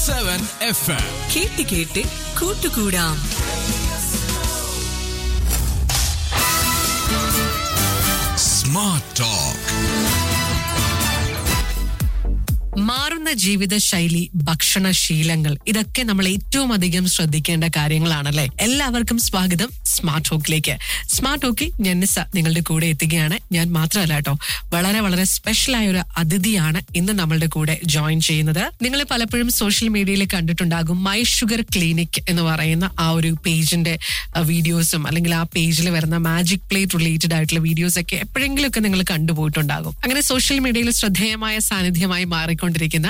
Seven F M കേട്ട് കേട്ട് കൂട്ടുകൂടാം സ്മാർട്ട് ടോക്ക് മാറുന്ന ജീവിതശൈലി ഭക്ഷണശീലങ്ങൾ ഇതൊക്കെ നമ്മൾ ഏറ്റവും അധികം ശ്രദ്ധിക്കേണ്ട കാര്യങ്ങളാണല്ലേ എല്ലാവർക്കും സ്വാഗതം സ്മാർട്ട് ടോക്കിലേക്ക് സ്മാർട്ട് ടോക്കിൽ ഞാൻ നിസ നിങ്ങളുടെ കൂടെ എത്തുകയാണ് ഞാൻ മാത്രമല്ല കേട്ടോ വളരെ വളരെ സ്പെഷ്യൽ ആയ ഒരു അതിഥിയാണ് ഇന്ന് നമ്മളുടെ കൂടെ ജോയിൻ ചെയ്യുന്നത് നിങ്ങൾ പലപ്പോഴും സോഷ്യൽ മീഡിയയിൽ കണ്ടിട്ടുണ്ടാകും മൈ ഷുഗർ ക്ലിനിക് എന്ന് പറയുന്ന ആ ഒരു പേജിന്റെ വീഡിയോസും അല്ലെങ്കിൽ ആ പേജിൽ വരുന്ന മാജിക് പ്ലേറ്റ് റിലേറ്റഡ് ആയിട്ടുള്ള വീഡിയോസ് ഒക്കെ എപ്പോഴെങ്കിലും ഒക്കെ നിങ്ങൾ കണ്ടുപോയിട്ടുണ്ടാകും അങ്ങനെ സോഷ്യൽ മീഡിയയിൽ ശ്രദ്ധേയമായ സാന്നിധ്യമായി മാറിക്കൊണ്ടിരിക്കുന്ന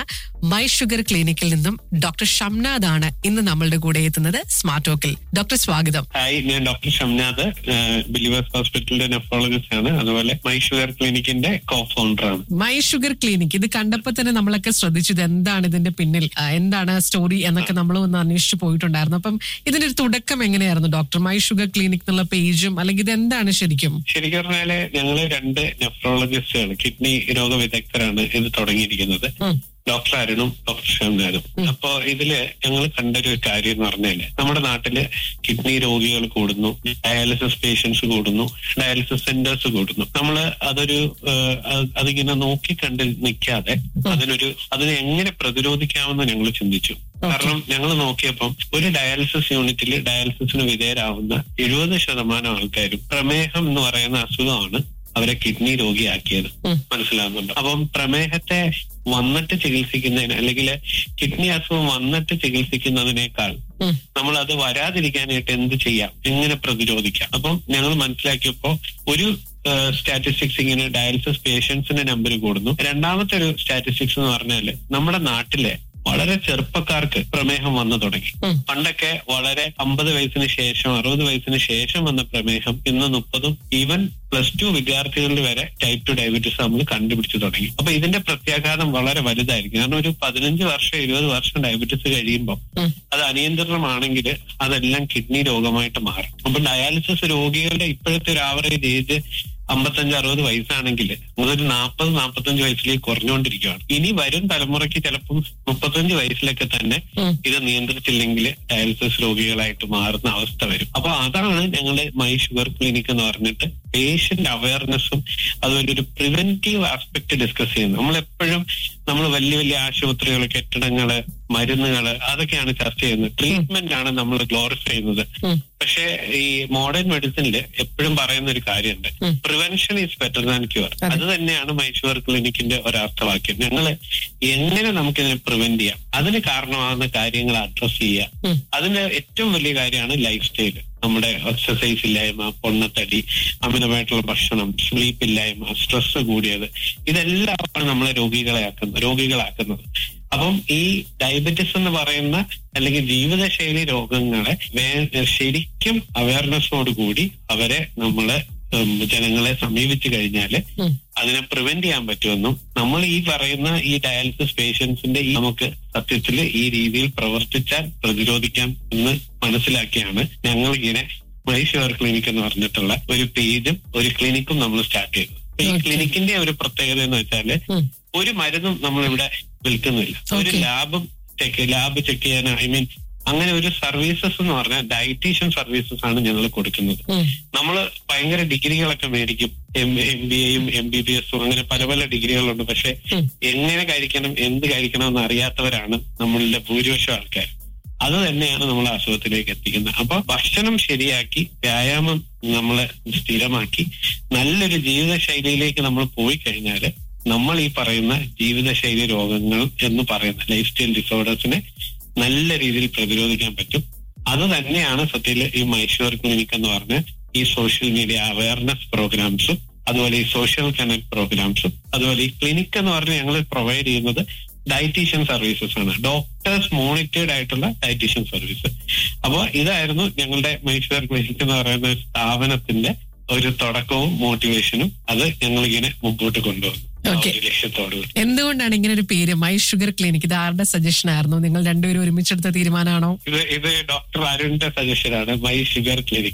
മൈ ഷുഗർ ക്ലിനിക്കിൽ നിന്നും ഡോക്ടർ ഷംനാദ് ആണ് ഇന്ന് നമ്മളുടെ കൂടെ എത്തുന്നത് സ്മാർട്ട് ടോക്കിൽ ഡോക്ടർ സ്വാഗതം ഹായ് ഞാൻ ഡോക്ടർ ഷംനാഥ് ബിലിവേഴ്സ് ഹോസ്പിറ്റലിന്റെ നെഫ്രോളജിസ്റ്റ് ആണ് അതുപോലെ മൈ ഷുഗർ ക്ലിനിക്കിന്റെ കോ ഫൗണ്ടർ ആണ് മൈ ഷുഗർ ക്ലിനിക് ഇത് കണ്ടപ്പോൾ തന്നെ നമ്മളൊക്കെ ശ്രദ്ധിച്ചത് എന്താണ് ഇതിന്റെ പിന്നിൽ ആ, എന്താണ് സ്റ്റോറി എന്നൊക്കെ നമ്മൾ ഒന്ന് അന്വേഷിച്ചു പോയിട്ടുണ്ടായിരുന്നു അപ്പം ഇതിന്റെ ഒരു തുടക്കം എങ്ങനെയായിരുന്നു ഡോക്ടർ മൈ ഷുഗർ ക്ലിനിക് എന്നുള്ള പേജും അല്ലെങ്കിൽ ഇത് എന്താണ് ശരിക്കും ശരിക്കും പറഞ്ഞാല് ഞങ്ങള് രണ്ട് നെഫ്രോളജിസ്റ്റുകൾ കിഡ്നി രോഗ വിദഗ്ധരാണ് ഇത് തുടങ്ങിയിരിക്കുന്നത് ഉം. ഡോക്ടർ അരുണും ഡോക്ടർ ഷംനാഥും അപ്പോ ഇതില് ഞങ്ങൾ കണ്ടൊരു കാര്യം എന്ന് പറഞ്ഞാല് നമ്മുടെ നാട്ടില് കിഡ്നി രോഗികൾ കൂടുന്നു ഡയാലിസിസ് പേഷ്യൻസ് കൂടുന്നു ഡയാലിസിസ് സെന്റേഴ്സ് കൂടുന്നു നമ്മള് അതൊരു ഏഹ്, അത് അതിങ്ങനെ നോക്കി കണ്ട് നിൽക്കാതെ അതിനൊരു അതിനെ എങ്ങനെ പ്രതിരോധിക്കാമെന്ന് ഞങ്ങൾ ചിന്തിച്ചു കാരണം ഞങ്ങൾ നോക്കിയപ്പം ഒരു ഡയാലിസിസ് യൂണിറ്റിൽ ഡയാലിസിസിന് വിധേയരാവുന്ന എഴുപത് ശതമാനം ആൾക്കാരും പ്രമേഹം എന്ന് പറയുന്ന അസുഖമാണ് അവരെ കിഡ്നി രോഗിയാക്കിയത് ഉം. മനസ്സിലാകുന്നുണ്ട് അപ്പം പ്രമേഹത്തെ വന്നിട്ട് ചികിത്സിക്കുന്നതിന് അല്ലെങ്കിൽ കിഡ്നി അസുഖം വന്നിട്ട് ചികിത്സിക്കുന്നതിനേക്കാൾ ഉം. നമ്മൾ അത് വരാതിരിക്കാനായിട്ട് എന്ത് ചെയ്യാം എങ്ങനെ പ്രതിരോധിക്കാം അപ്പം ഞങ്ങൾ മനസ്സിലാക്കിയപ്പോ ഒരു സ്റ്റാറ്റിസ്റ്റിക്സ് ഇങ്ങനെ ഡയാലിസിസ് പേഷ്യൻസിന്റെ നമ്പർ കൂടുന്നു രണ്ടാമത്തെ ഒരു സ്റ്റാറ്റിസ്റ്റിക്സ് എന്ന് പറഞ്ഞാല് നമ്മുടെ നാട്ടിലെ വളരെ ചെറുപ്പക്കാർക്ക് പ്രമേഹം വന്നു തുടങ്ങി ഉം. പണ്ടൊക്കെ വളരെ അമ്പത് വയസ്സിന് ശേഷം അറുപത് വയസ്സിന് ശേഷം വന്ന പ്രമേഹം ഇന്ന് മുപ്പതും ഈവൻ പ്ലസ് ടു വിദ്യാർത്ഥികളിൽ വരെ ടൈപ്പ് ടു ഡയബറ്റീസ് നമ്മൾ കണ്ടുപിടിച്ചു തുടങ്ങി അപ്പൊ ഇതിന്റെ പ്രത്യാഘാതം വളരെ വലുതായിരിക്കും കാരണം ഒരു പതിനഞ്ച് വർഷം ഇരുപത് വർഷം ഡയബറ്റീസ് കഴിയുമ്പോൾ ഉം. അത് അനിയന്ത്രണമാണെങ്കിൽ അതെല്ലാം കിഡ്നി രോഗമായിട്ട് മാറും അപ്പൊ ഡയാലിസിസ് രോഗികളുടെ ഇപ്പോഴത്തെ ഒരു ആവറേജ് ഏജ് അമ്പത്തഞ്ച് അറുപത് വയസ്സാണെങ്കിൽ അതൊരു നാൽപ്പത് നാൽപ്പത്തഞ്ച് വയസ്സിലേക്ക് കുറഞ്ഞുകൊണ്ടിരിക്കുകയാണ് ഇനി വരും തലമുറയ്ക്ക് ചിലപ്പം മുപ്പത്തഞ്ച് വയസ്സിലൊക്കെ തന്നെ ഉം. ഇത് നിയന്ത്രിച്ചില്ലെങ്കിൽ ഡയാലിസിസ് രോഗികളായിട്ട് മാറുന്ന അവസ്ഥ വരും അപ്പൊ അതാണ് ഞങ്ങള് മൈ ഷുഗർ ക്ലിനിക് എന്ന് പറഞ്ഞിട്ട് പേഷ്യന്റ് അവയർനെസ്സും അതുപോലെ ഒരു പ്രിവെന്റീവ് ആസ്പെക്ട് ഡിസ്കസ് ചെയ്യുന്നത് നമ്മൾ എപ്പോഴും നമ്മൾ വലിയ വലിയ ആശുപത്രികൾ കെട്ടിടങ്ങള് മരുന്നുകള് അതൊക്കെയാണ് ചർച്ച ചെയ്യുന്നത് ട്രീറ്റ്മെന്റ് ആണ് നമ്മൾ ഗ്ലോറിഫൈ ചെയ്യുന്നത് ഉം. പക്ഷേ ഈ മോഡേൺ മെഡിസിനിൽ എപ്പോഴും പറയുന്ന ഒരു കാര്യമുണ്ട് ഉം. Prevention is better than cure അതെ. അത് തന്നെയാണ് മൈഷുവർ ക്ലിനിക്കിന്റെ ഒരർത്ഥവാക്യം ഞങ്ങൾ എങ്ങനെ നമുക്കിതിനെ പ്രിവെന്റ് ചെയ്യാം അതിന് കാരണമാകുന്ന കാര്യങ്ങൾ അഡ്രസ് ചെയ്യുക ഉം. അതിന്റെ ഏറ്റവും വലിയ കാര്യമാണ് ലൈഫ് സ്റ്റൈൽ നമ്മുടെ എക്സസൈസ് ഇല്ലായ്മ പൊണ്ണത്തടി അമിതമായിട്ടുള്ള ഭക്ഷണം സ്ലീപ്പ് ഇല്ലായ്മ സ്ട്രെസ് കൂടിയത് ഇതെല്ലാമാണ് നമ്മളെ രോഗികളെ ആക്കുന്നത് രോഗികളാക്കുന്നത് അപ്പം ഈ ഡയബറ്റിസ് എന്ന് പറയുന്ന അല്ലെങ്കിൽ ജീവിതശൈലി രോഗങ്ങളെ വേ- ശരിക്കും അവയർനെസ്സോട് കൂടി അവരെ നമ്മള് ഉം, ജനങ്ങളെ സമീപിച്ചു കഴിഞ്ഞാല് ഉം. അതിനെ പ്രിവെന്റ് ചെയ്യാൻ പറ്റുമെന്നും നമ്മൾ ഈ പറയുന്ന ഈ ഡയാലിസിസ് പേഷ്യൻസിന്റെ ഈ നമുക്ക് സത്യത്തിൽ ഈ രീതിയിൽ പ്രവർത്തിച്ചാൽ പ്രതിരോധിക്കാം എന്ന് മനസ്സിലാക്കിയാണ് ഞങ്ങൾ ഇങ്ങനെ മൈ ഷുവർ ക്ലിനിക് എന്ന് പറഞ്ഞിട്ടുള്ള ഒരു പേജും ഒരു ക്ലിനിക്കും നമ്മൾ സ്റ്റാർട്ട് ചെയ്തത് അപ്പൊ ഈ Okay. ക്ലിനിക്കിന്റെ ഒരു പ്രത്യേകത എന്ന് വെച്ചാല് ഉം. ഒരു മരുന്നും നമ്മളിവിടെ വിൽക്കുന്നില്ല ഒരു Okay. ലാബും ചെക്ക് ലാബ് ചെക്ക് ചെയ്യാൻ ഐ മീൻ അങ്ങനെ ഒരു സർവീസസ് എന്ന് പറഞ്ഞാൽ ഡയറ്റീഷ്യൻ സർവീസസ് ആണ് ഞങ്ങൾ കൊടുക്കുന്നത് ഉം. നമ്മൾ ഭയങ്കര ഡിഗ്രികളൊക്കെ മേടിക്കും എം എം ബി എയും എം ബി ബി എസും അങ്ങനെ പല പല ഡിഗ്രികളുണ്ട് പക്ഷെ ഉം. എങ്ങനെ കഴിക്കണം എന്ത് കഴിക്കണം എന്ന് അറിയാത്തവരാണ് നമ്മളുടെ ഭൂരിപക്ഷം ആൾക്കാർ അത് തന്നെയാണ് നമ്മൾ അസുഖത്തിലേക്ക് എത്തിക്കുന്നത് അപ്പൊ ഭക്ഷണം ശരിയാക്കി വ്യായാമം നമ്മൾ സ്ഥിരമാക്കി നല്ലൊരു ജീവിതശൈലിയിലേക്ക് നമ്മൾ പോയി കഴിഞ്ഞാല് നമ്മൾ ഈ പറയുന്ന ജീവിതശൈലി രോഗങ്ങൾ എന്ന് പറയുന്ന ലൈഫ് സ്റ്റൈൽ ഡിസോർഡേഴ്സിനെ നല്ല രീതിയിൽ പ്രതിരോധിക്കാൻ പറ്റും അത് തന്നെയാണ് സത്യത്തിൽ ഈ മൈഷൂർ ക്ലിനിക് എന്ന് പറഞ്ഞ ഈ സോഷ്യൽ മീഡിയ അവയർനെസ് പ്രോഗ്രാംസും അതുപോലെ ഈ സോഷ്യൽ കണക്ട് പ്രോഗ്രാംസും അതുപോലെ ഈ ക്ലിനിക് എന്ന് പറഞ്ഞ് ഞങ്ങൾ പ്രൊവൈഡ് ചെയ്യുന്നത് ഡയറ്റീഷ്യൻ സർവീസസ് ആണ് ഡോക്ടേഴ്സ് മോണിറ്റേഡ് ആയിട്ടുള്ള ഡയറ്റീഷ്യൻ സർവീസ് അപ്പോൾ ഇതായിരുന്നു ഞങ്ങളുടെ മൈഷൂർ ക്ലിനിക് എന്ന് പറയുന്ന ഒരു സ്ഥാപനത്തിന്റെ ഒരു തുടക്കവും മോട്ടിവേഷനും അത് ഞങ്ങളിങ്ങനെ മുമ്പോട്ട് കൊണ്ടുവന്നു ആ Okay. ഒരു ലക്ഷ്യത്തോടു കൂടി. എന്തുകൊണ്ടാണ് ഇങ്ങനെ ഒരു പേര് മൈ ഷുഗർ ക്ലിനിക് ഇത് ആരുടെ സജഷൻ ആയിരുന്നു നിങ്ങൾ രണ്ടുപേരും ഒരുമിച്ചെടുത്ത തീരുമാനമാണോ ഇത് ഇത് ഡോക്ടർ അരുണിന്റെ സജഷനാണ് മൈ ഷുഗർ ക്ലിനിക്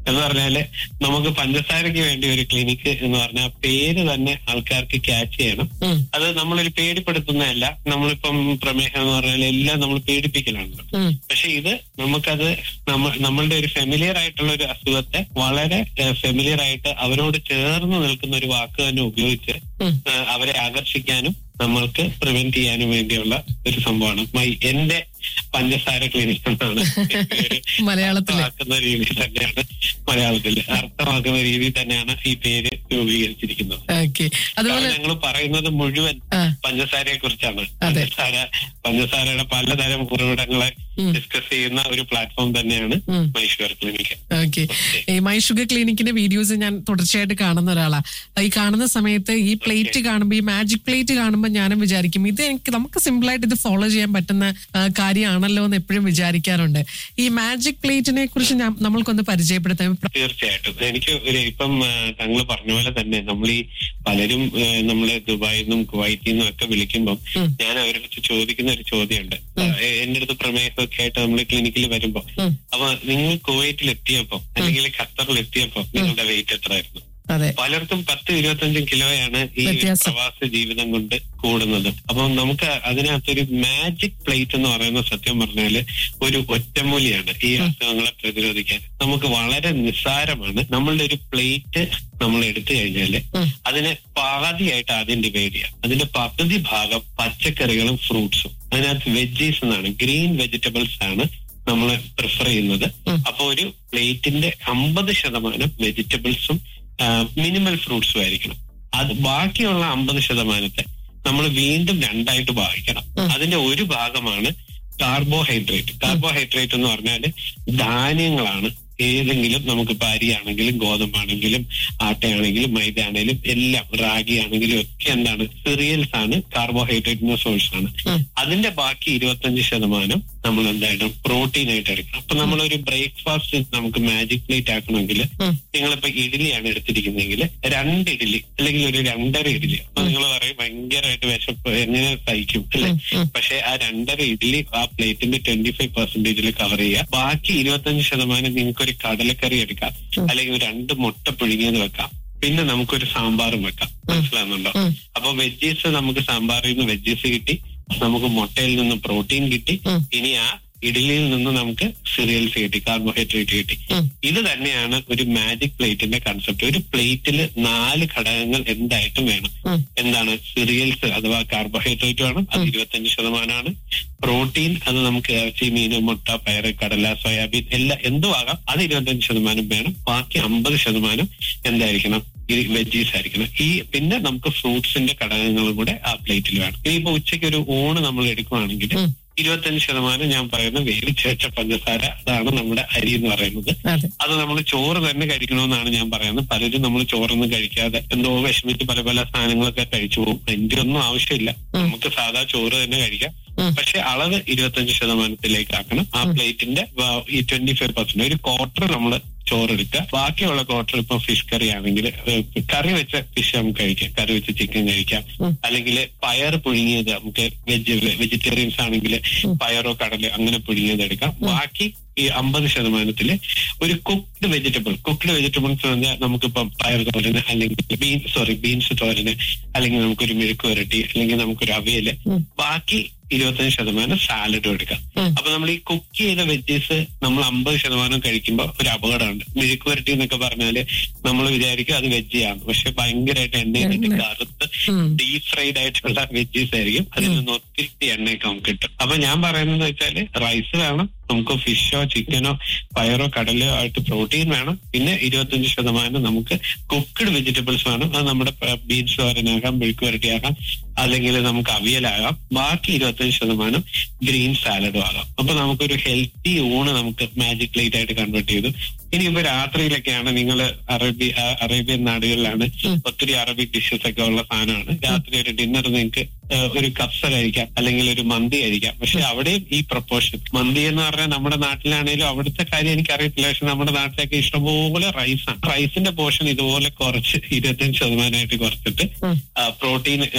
എന്ന് പറഞ്ഞാല് നമുക്ക് പഞ്ചസാരയ്ക്ക് വേണ്ടി ഒരു ക്ലിനിക്ക് എന്ന് പറഞ്ഞാൽ പേര് തന്നെ ആൾക്കാർക്ക് ക്യാച്ച് ചെയ്യണം ഉം. അത് നമ്മളൊരു പേടിപ്പെടുത്തുന്നതല്ല നമ്മളിപ്പം പ്രമേഹം എന്ന് പറഞ്ഞാൽ എല്ലാം നമ്മൾ പേടിപ്പിക്കലാണല്ലോ ഉം. പക്ഷെ ഇത് നമുക്കത് നമ്മ നമ്മളുടെ ഒരു ഫെമിലിയർ ആയിട്ടുള്ള ഒരു അസുഖത്തെ വളരെ ഫെമിലിയർ ആയിട്ട് അവരോട് ചേർന്ന് നിൽക്കുന്ന ഒരു വാക്ക് തന്നെ ഉപയോഗിച്ച് ഉം. ഏഹ് അവരെ ആകർഷിക്കാനും നമ്മൾക്ക് പ്രിവെന്റ് ചെയ്യാനും വേണ്ടിയുള്ള ഒരു സംഭവമാണ് മൈ എന്റെ പഞ്ചസാര ക്ലിനിക് എന്നാണ് പേര് മലയാളത്തില് അർത്ഥമാക്കുന്ന രീതിയിൽ തന്നെയാണ് മലയാളത്തിൽ അർത്ഥമാക്കുന്ന രീതിയിൽ തന്നെയാണ് ഈ പേര് രൂപീകരിച്ചിരിക്കുന്നത് ഓക്കെ അതുപോലെ ഞങ്ങൾ പറയുന്നത് മുഴുവൻ ആ, പഞ്ചസാരയെ കുറിച്ചാണ് അതെ. പഞ്ചസാര പഞ്ചസാരയുടെ പലതരം ഉറവിടങ്ങളെ ഉം. ഡിസ്കസ് ചെയ്യുന്ന ഒരു പ്ലാറ്റ്ഫോം തന്നെയാണ് ഉം. മൈഷുവർ ക്ലിനിക്ക് ഓക്കെ ഈ മൈ ഷുഗർ ക്ലിനിക്കിന്റെ വീഡിയോസ് ഞാൻ തുടർച്ചയായിട്ട് കാണുന്ന ഒരാളാ ഈ കാണുന്ന സമയത്ത് ഈ പ്ലേറ്റ് കാണുമ്പോൾ ഈ മാജിക് പ്ലേറ്റ് കാണുമ്പോൾ ഞാനും വിചാരിക്കും ഇത് എനിക്ക് നമുക്ക് സിമ്പിൾ ആയിട്ട് ഇത് ഫോളോ ചെയ്യാൻ പറ്റുന്ന ആ, കാര്യമാണല്ലോ എന്ന് എപ്പോഴും വിചാരിക്കാറുണ്ട് ഈ മാജിക് പ്ലേറ്റിനെ കുറിച്ച് ഞാൻ നമ്മൾക്കൊന്ന് പരിചയപ്പെടുത്താം തീർച്ചയായിട്ടും എനിക്ക് ഒരു ഇപ്പം താങ്കൾ പറഞ്ഞ പോലെ തന്നെ നമ്മൾ ഈ പലരും ആ, നമ്മളെ ദുബായിൽ നിന്നും കുവൈറ്റിൽ നിന്നും ഒക്കെ വിളിക്കുമ്പോൾ ഉം. ഞാൻ അവരുടെ അടുത്ത് ചോദിക്കുന്ന ഒരു ചോദ്യമുണ്ട് എന്റെ അടുത്ത് പ്രമേഹമൊക്കെ ആയിട്ട് നമ്മൾ ക്ലിനിക്കിൽ വരുമ്പോ ഉം. അപ്പൊ നിങ്ങൾ കുവൈറ്റിൽ എത്തിയപ്പോ അല്ലെങ്കിൽ ഖത്തറിൽ എത്തിയപ്പോ നിങ്ങളുടെ വെയിറ്റ് എത്രയായിരുന്നു അതെ പലർക്കും പത്ത് ഇരുപത്തഞ്ചും കിലോയാണ് ഈ ഒരു വ്യത്യാസം. പ്രവാസ ജീവിതം കൊണ്ട് കൂടുന്നത് അപ്പം നമുക്ക് അതിനകത്തൊരു മാജിക് പ്ലേറ്റ് എന്ന് പറയുന്ന സത്യം പറഞ്ഞാല് ഒരു ഒറ്റമൂലിയാണ് ഈ അസുഖങ്ങളെ പ്രതിരോധിക്കാൻ നമുക്ക് വളരെ നിസ്സാരമാണ് നമ്മളുടെ ഒരു പ്ലേറ്റ് നമ്മൾ എടുത്തു കഴിഞ്ഞാല് ഉം. അതിനെ പാതിയായിട്ട് ആദ്യം ഡിവൈഡ് ചെയ്യാം അതിന്റെ പകുതി ഭാഗം പച്ചക്കറികളും ഫ്രൂട്ട്സും അതിനകത്ത് വെജീസ് എന്നാണ് ഗ്രീൻ വെജിറ്റബിൾസ് ആണ് നമ്മൾ പ്രിഫർ ചെയ്യുന്നത് ഉം. അപ്പൊ ഒരു പ്ലേറ്റിന്റെ അമ്പത് ശതമാനം വെജിറ്റബിൾസും മിനിമൽ ഫ്രൂട്ട്സും ആയിരിക്കണം അത് ബാക്കിയുള്ള അമ്പത് ശതമാനത്തെ നമ്മൾ വീണ്ടും രണ്ടായിട്ട് ഭാഗിക്കണം ഉം. അതിന്റെ ഒരു ഭാഗമാണ് കാർബോഹൈഡ്രേറ്റ് കാർബോഹൈഡ്രേറ്റ് എന്ന് പറഞ്ഞാല് ധാന്യങ്ങളാണ് ഏതെങ്കിലും നമുക്ക് അരിയാണെങ്കിലും ഗോതമ്പാണെങ്കിലും ആട്ടയാണെങ്കിലും മൈദ ആണെങ്കിലും എല്ലാം റാഗി ആണെങ്കിലും ഒക്കെ എന്താണ് സിറിയൽസ് ആണ് കാർബോഹൈഡ്രേറ്റിന്റെ സോഴ്സ് ആണ് ഉം. അതിന്റെ ബാക്കി ഇരുപത്തഞ്ച് ശതമാനം നമ്മൾ എന്തായിട്ടും പ്രോട്ടീൻ ആയിട്ട് എടുക്കണം അപ്പൊ നമ്മളൊരു ബ്രേക്ക്ഫാസ്റ്റ് നമുക്ക് മാജിക് പ്ലേറ്റ് ആക്കണമെങ്കിൽ ഉം. നിങ്ങളിപ്പോ ഇഡ്ഡലിയാണ് എടുത്തിരിക്കുന്നതെങ്കിൽ രണ്ട് ഇഡ്ഡലി അല്ലെങ്കിൽ ഒരു രണ്ടര ഇഡ്ഡലി അപ്പൊ നിങ്ങൾ പറയും ഭയങ്കരമായിട്ട് വിശപ്പ് എങ്ങനെ സഹിക്കും അല്ലെ ഉം, ഉം. പക്ഷെ ആ രണ്ടര ഇഡ്ഡലി ആ പ്ലേറ്റിന്റെ ട്വന്റി ഫൈവ് പെർസെന്റേജിൽ കവർ ചെയ്യുക ബാക്കി ഇരുപത്തഞ്ച് ശതമാനം നിങ്ങൾക്ക് ഒരു കടലക്കറി എടുക്കാം ഉം. അല്ലെങ്കിൽ രണ്ട് മുട്ട പുഴുങ്ങിയത് വെക്കാം പിന്നെ നമുക്കൊരു സാമ്പാറും വെക്കാം മനസ്സിലാകുന്നുണ്ടോ ഉം. അപ്പൊ വെജീസ് നമുക്ക് സാമ്പാറിൽ നിന്ന് വെജീസ് കിട്ടി നമുക്ക് മുട്ടയിൽ നിന്ന് പ്രോട്ടീൻ കിട്ടി ഉം. ഇനി ആ ഇഡലിയിൽ നിന്ന് നമുക്ക് സിറിയൽസ് കിട്ടി കാർബോഹൈഡ്രേറ്റ് കിട്ടി ഉം. ഇത് തന്നെയാണ് ഒരു മാജിക് പ്ലേറ്റിന്റെ കൺസെപ്റ്റ് ഒരു പ്ലേറ്റിൽ നാല് ഘടകങ്ങൾ എന്തായിട്ടും വേണം ഉം. എന്താണ് സിറിയൽസ് അഥവാ കാർബോഹൈഡ്രേറ്റ് വേണം അത് ഇരുപത്തഞ്ച് ശതമാനമാണ് പ്രോട്ടീൻ അത് നമുക്ക് ഇറച്ചി മീൻ മുട്ട പയറ് കടല സോയാബീൻ എല്ലാം എന്തും ആകാം അത് ഇരുപത്തഞ്ച് ശതമാനം വേണം ബാക്കി അമ്പത് ശതമാനം എന്തായിരിക്കണം ഈ വെജീസ് ആയിരിക്കണം ഈ പിന്നെ നമുക്ക് ഫ്രൂട്ട്സിന്റെ ഘടകങ്ങളും കൂടെ ആ പ്ലേറ്റിൽ വേണം ഇനിയിപ്പോ ഉച്ചയ്ക്ക് ഒരു ഊണ് നമ്മൾ എടുക്കുവാണെങ്കിൽ ഉം. ഇരുപത്തഞ്ച് ശതമാനം ഞാൻ പറയുന്ന വേവിച്ചേച്ച പഞ്ചസാര അതാണ് നമ്മുടെ അരി എന്ന് പറയുന്നത് അതെ അത് നമ്മൾ ചോറ് തന്നെ കഴിക്കണമെന്നാണ് ഞാൻ പറയുന്നത് പലരും നമ്മൾ ചോറൊന്നും കഴിക്കാതെ എന്തോ വിഷമിച്ച് പല പല സാധനങ്ങളൊക്കെ കഴിച്ചു പോകും അതിന്റെ ഒന്നും ആവശ്യമില്ല ഉം. നമുക്ക് സാധാ ചോറ് തന്നെ കഴിക്കാം ഉം. പക്ഷെ അളവ് ഇരുപത്തഞ്ച് ശതമാനത്തിലേക്ക് ആക്കണം ആ പ്ലേറ്റിന്റെ വ- ഈ ട്വന്റി ഫൈവ് പെർസെന്റ് ഒരു ക്വാർട്ടർ നമ്മൾ ചോറെടുക്കുക ബാക്കിയുള്ള ക്വാർട്ടർ ഇപ്പൊ ഫിഷ് കറി ആണെങ്കിൽ കറി വെച്ച ഫിഷ് നമുക്ക് കഴിക്കാം കറി വെച്ച ചിക്കൻ കഴിക്കാം ഉം. അല്ലെങ്കിൽ പയർ പുഴുങ്ങിയത് നമുക്ക് വെജ് വെജിറ്റേറിയൻസ് ആണെങ്കിൽ പയറോ കടലോ അങ്ങനെ പുഴുങ്ങിയത് എടുക്കാം ബാക്കി ഈ അമ്പത് ശതമാനത്തില് ഒരു കുക്ക്ഡ് വെജിറ്റബിൾ കുക്ക്ഡ് വെജിറ്റബിൾസ് പറഞ്ഞാൽ നമുക്കിപ്പം പയർ തോരന് അല്ലെങ്കിൽ ബീൻ സോറി ബീൻസ് തോരന് അല്ലെങ്കിൽ നമുക്കൊരു മെഴുക്ക് വരട്ടി അല്ലെങ്കിൽ നമുക്കൊരു അവിയല് ഉം. ബാക്കി ഇരുപത്തഞ്ച് ശതമാനം സാലഡും എടുക്കാം ഉം. അപ്പൊ നമ്മൾ ഈ കുക്ക് ചെയ്ത വെജീസ് നമ്മൾ അമ്പത് ശതമാനം കഴിക്കുമ്പോൾ ഒരു അപകടമുണ്ട് മെഴുക്ക് വരട്ടി എന്നൊക്കെ പറഞ്ഞാല് നമ്മൾ വിചാരിക്കും അത് വെജിയാണ് പക്ഷെ ഭയങ്കരമായിട്ട് എണ്ണയിലിട്ട് എണ്ണ. കറുത്ത് ഉം. ഡീപ് ഫ്രൈഡ് ആയിട്ടുള്ള വെജീസ് ആയിരിക്കും അതിൽ നിന്ന് ഒത്തിരി എണ്ണയൊക്കെ നമുക്ക് കിട്ടും അപ്പൊ ഞാൻ പറയുന്നത് വെച്ചാല് റൈസ് വേണം നമുക്ക് ഫിഷോ ചിക്കനോ പയറോ കടലോ ആയിട്ട് പ്രോട്ടീൻ വേണം പിന്നെ ഇരുപത്തഞ്ച് ശതമാനം നമുക്ക് കുക്ക്ഡ് വെജിറ്റബിൾസ് വേണം അത് നമ്മുടെ ബീൻസ് തോരനാകാം മെഴുക്ക് വരട്ടിയാകാം അല്ലെങ്കിൽ നമുക്ക് അവിയലാകാം ബാക്കി ഇരുപത്തഞ്ച് ശതമാനം ഗ്രീൻ സാലഡും ആകാം അപ്പൊ നമുക്കൊരു ഹെൽത്തി ഊണ് നമുക്ക് മാജിക് പ്ലേറ്റ് ആയിട്ട് കൺവേർട്ട് ചെയ്തു ഇനിയിപ്പോ രാത്രിയിലൊക്കെയാണ് നിങ്ങൾ അറബി ആ, അറേബ്യൻ നാടുകളിലാണ് ഒത്തിരി അറബിക് ഡിഷസ് ഒക്കെ ഉള്ള സാധനമാണ് രാത്രി ഒരു ഡിന്നർ നിങ്ങൾക്ക് ഒരു കപ്സ കഴിക്കാം അല്ലെങ്കിൽ ഒരു മന്തി കഴിക്കാം പക്ഷെ അവിടെയും ഈ പ്രപ്പോർഷൻ മന്തി എന്ന് പറഞ്ഞാൽ നമ്മുടെ നാട്ടിലാണെങ്കിലും അവിടുത്തെ കാര്യം എനിക്കറിയത്തില്ല പക്ഷെ നമ്മുടെ നാട്ടിലൊക്കെ ഇഷ്ടംപോലെ റൈസാണ് റൈസിന്റെ പോർഷൻ ഇതുപോലെ കുറച്ച് ഇരുപത്തഞ്ച് ശതമാനമായിട്ട് കുറച്ചിട്ട് ഉം. പ്രോട്ടീൻ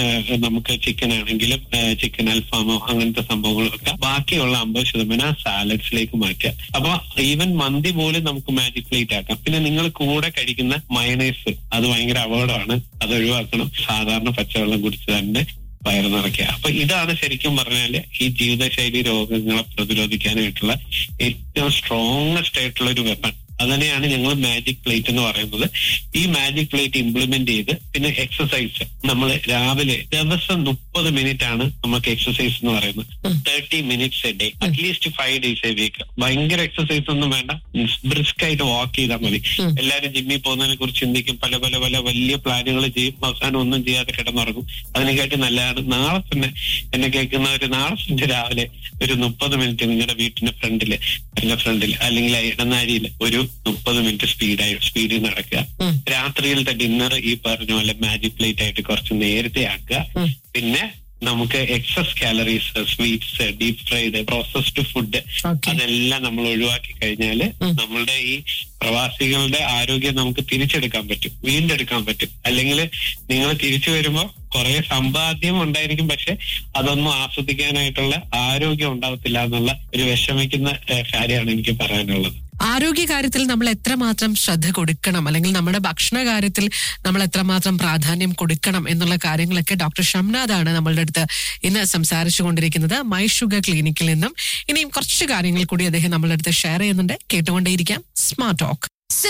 നമുക്ക് ചിക്കൻ ആണെങ്കിലും ചിക്കൻ അൽഫാമോ അങ്ങനത്തെ സംഭവങ്ങളൊക്കെ ബാക്കിയുള്ള അമ്പത് ശതമാനം ആ സാലഡ്സിലേക്ക് മാറ്റുക അപ്പൊ ഈവൻ മന്തി പോലും നമുക്ക് മാജിക് പ്ലേറ്റ് ആക്കാം പിന്നെ നിങ്ങൾ കൂടെ കഴിക്കുന്ന മയണൈസ് അത് ഭയങ്കര അപകടമാണ് അത് ഒഴിവാക്കണം സാധാരണ പച്ചവെള്ളം കുടിച്ച് തന്നെ വയറ് നിറയ്ക്കുക അപ്പൊ ഇതാണ് ശരിക്കും പറഞ്ഞാല് ഈ ജീവിതശൈലി രോഗങ്ങളെ പ്രതിരോധിക്കാനായിട്ടുള്ള ഏറ്റവും സ്ട്രോങ്ങസ്റ്റ് ആയിട്ടുള്ള ഒരു വെപ്പൺ അതുതന്നെയാണ് ഞങ്ങൾ മാജിക് പ്ലേറ്റ് എന്ന് പറയുന്നത് ഈ മാജിക് പ്ലേറ്റ് ഇംപ്ലിമെന്റ് ചെയ്ത് പിന്നെ എക്സസൈസ് നമ്മൾ രാവിലെ ദിവസം മുപ്പത് മിനിറ്റ് ആണ് നമുക്ക് എക്സസൈസ് എന്ന് പറയുന്നത് thirty minutes a day at least five days a week ഭയങ്കര എക്സസൈസ് ഒന്നും വേണ്ട ബ്രിസ്ക് ആയിട്ട് വാക്ക് ചെയ്താൽ മതി ഉം. എല്ലാവരും ജിമ്മിൽ പോകുന്നതിനെ കുറിച്ച് ചിന്തിക്കും പല പല പല വലിയ പ്ലാനുകൾ ചെയ്യും അവസാനം ഒന്നും ചെയ്യാതെ കിടന്നുറങ്ങും അതിനെക്കാട്ടി നല്ലതാണ് നാളെ തന്നെ എന്നെ കേൾക്കുന്നവര് നാളെ തന്നെ രാവിലെ ഒരു മുപ്പത് മിനിറ്റ് നിങ്ങളുടെ വീട്ടിന്റെ ഫ്രണ്ടില് എന്റെ ഫ്രണ്ടിൽ അല്ലെങ്കിൽ ഇടനാരിയിൽ ഒരു മുപ്പത് മിനിറ്റ് സ്പീഡായി സ്പീഡിൽ നടക്കുക ഉം. രാത്രിയിലത്തെ ഡിന്നർ ഈ പറഞ്ഞ പോലെ മാജിക് പ്ലേറ്റ് ആയിട്ട് കുറച്ച് നേരത്തെ ആക്കുക ഉം. പിന്നെ നമുക്ക് excess calories sweets deep fried processed food okay അതെല്ലാം നമ്മൾ ഒഴിവാക്കി കഴിഞ്ഞാല് ഉം. നമ്മളുടെ ഈ പ്രവാസികളുടെ ആരോഗ്യം നമുക്ക് തിരിച്ചെടുക്കാൻ പറ്റും വീണ്ടെടുക്കാൻ പറ്റും അല്ലെങ്കിൽ നിങ്ങൾ തിരിച്ചു വരുമ്പോൾ കുറെ സമ്പാദ്യം ഉണ്ടായിരിക്കും പക്ഷെ അതൊന്നും ആസ്വദിക്കാനായിട്ടുള്ള ആരോഗ്യം ഉണ്ടാവത്തില്ല എന്നുള്ള ഒരു വിഷമിക്കുന്ന ഏഹ്, കാര്യമാണ് എനിക്ക് പറയാനുള്ളത് ആരോഗ്യ കാര്യത്തിൽ നമ്മൾ എത്രമാത്രം ശ്രദ്ധ കൊടുക്കണം അല്ലെങ്കിൽ നമ്മുടെ ഭക്ഷണ കാര്യത്തിൽ നമ്മൾ എത്രമാത്രം പ്രാധാന്യം കൊടുക്കണം എന്നുള്ള കാര്യങ്ങളൊക്കെ ഡോക്ടർ ഷംനാഥാണ് നമ്മളുടെ അടുത്ത് ഇന്ന് സംസാരിച്ചു കൊണ്ടിരിക്കുന്നത് മൈ ഷുഗർ ക്ലിനിക്കിൽ നിന്നും ഇനിയും കുറച്ച് കാര്യങ്ങൾ കൂടി അദ്ദേഹം നമ്മളുടെ അടുത്ത് ഷെയർ ചെയ്യുന്നുണ്ട് കേട്ടുകൊണ്ടേയിരിക്കാം സ്മാർട്ട് ടോക്ക്